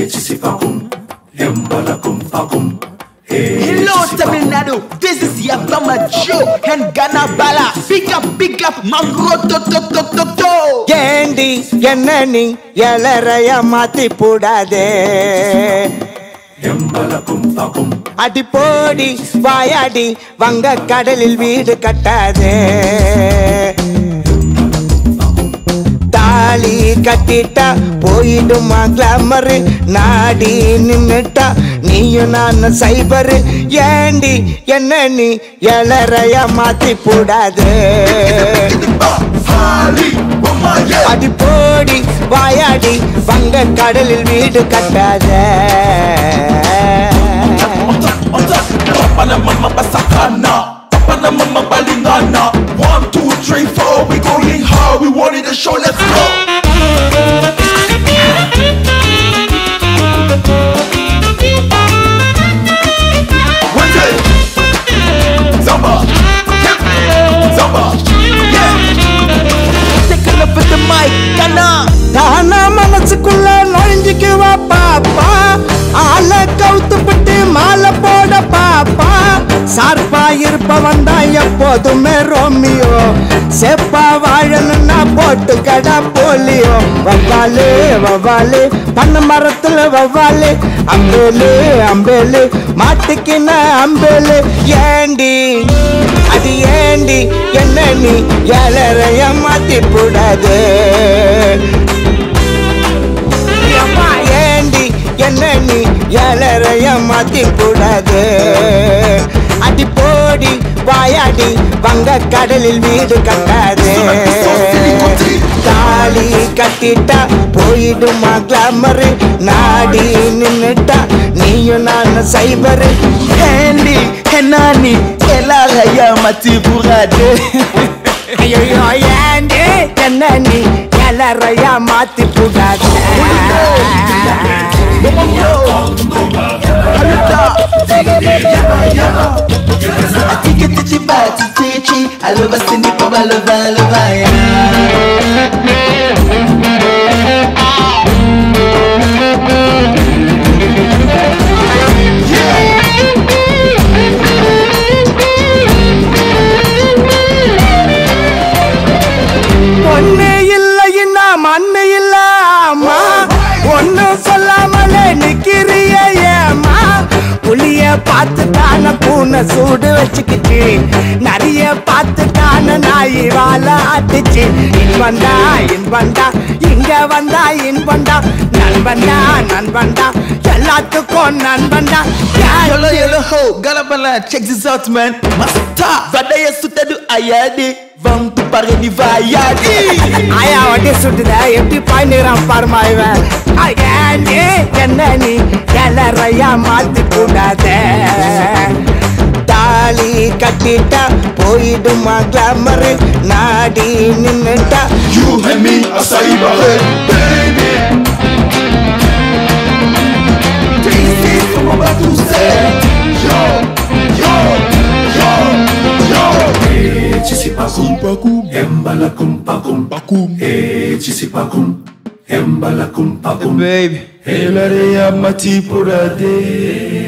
Hello Tamil Nadu, this is Yabama Joe and Ghana Bala. Big up, big up, Mangro to to to to to. ஏண்டி என்ன நீ எலறைய மாத்தி போடாதே அடி போடி வாயாடி வங்க கடலில் வீடு கட்டாதே தாலி கட்டிட்டா போயிடுமா கிளாமர் நாடி நின்னுட்டா நீயும் நான் சைபரு ஏண்டி என்ன நீ எலறைய மாத்தி போடாதே அடி போடி வாயாடி வங்க கடலில் வீடு கட்டாத Panama Masakana, Panama Balingana. One, two, three, four, we going hard. We wanted the show, let's go. One day, Zamba, yeah, Zamba, yeah. Take a look at the mic, Ghana. தானா மனசுக்குள்ள நுழைஞ்சுக்குவா பாப்பா ஆள கவுத்துப்பட்டு மாலை போட பாப்பா சார்பா இருப்பவன் தான் எப்போதுமே ரோமியோ செப்பா வாழணும்னா போட்டு கடா போலியோ வவ்வாலு வவ்வாலு பண்ண மரத்துல வவ்வாலு அம்பேலு அம்பேலு மாட்டுக்கின அம்பேலு ஏண்டி அது ஏண்டி என்ன நீ ஏழரைய மாத்தி போடாது அம்மா ஏண்டி என்ன நீ ஏழரைய மாத்தி கூடாது அடி போடி வாயாடி வங்க கடலில் வீடு கட்டாது தாலி கட்டிட்டா போயிடுமா கிளாமரு நாடி நின்னுட்டா நீயும் நான் சைபரு Andy, Henani, Elaraya Mati Burade. ஐயோ ஏண்டி என்ன நீ ஏழரைய மாத்தி கூடாது I think it's Tichi Bati Tichi. I love a Cindy Papa Lova Lova. பொண்ணு இல்லைன்னா மண்ணு இல்லாமா ஒன்னும் சொல்லாமலே நிக்கிறிய ஏமா புளிய பார்த்துட்டான பூனை சூடு வச்சுக்கிச்சு நிறைய பார்த்துட்டான நாய் வாழ ஆட்டுச்சு இன்பண்டா இன்பண்டா இங்க வந்தா இன்பண்டா நண்பண்டா நண்பண்டா எல்லாத்துக்கும் நண்பண்டா யார் Yolo yolo ho, galabala, check this out man. Master, vadaya sutadu ayadi. Vampu pare ni vayadi. ஆயா வண்டி சுட்டுத எப்படி பாய்ந்துறான் பாருமா இவன் ஏண்டி என்ன நீ எல்லறையா மாத்தி கூடாத தாலி கட்டிட்டா போயிடுமா கிளாமரு நாடி நின்னுட்டா You and me, I say my head, baby. This is what I'm about to say. Yo, yo, yo, yo. Eh, chisipakum, pakum, embalakum, pakum, pakum. Eh, chisipakum, embalakum, pakum. Baby. Elareya mati purade.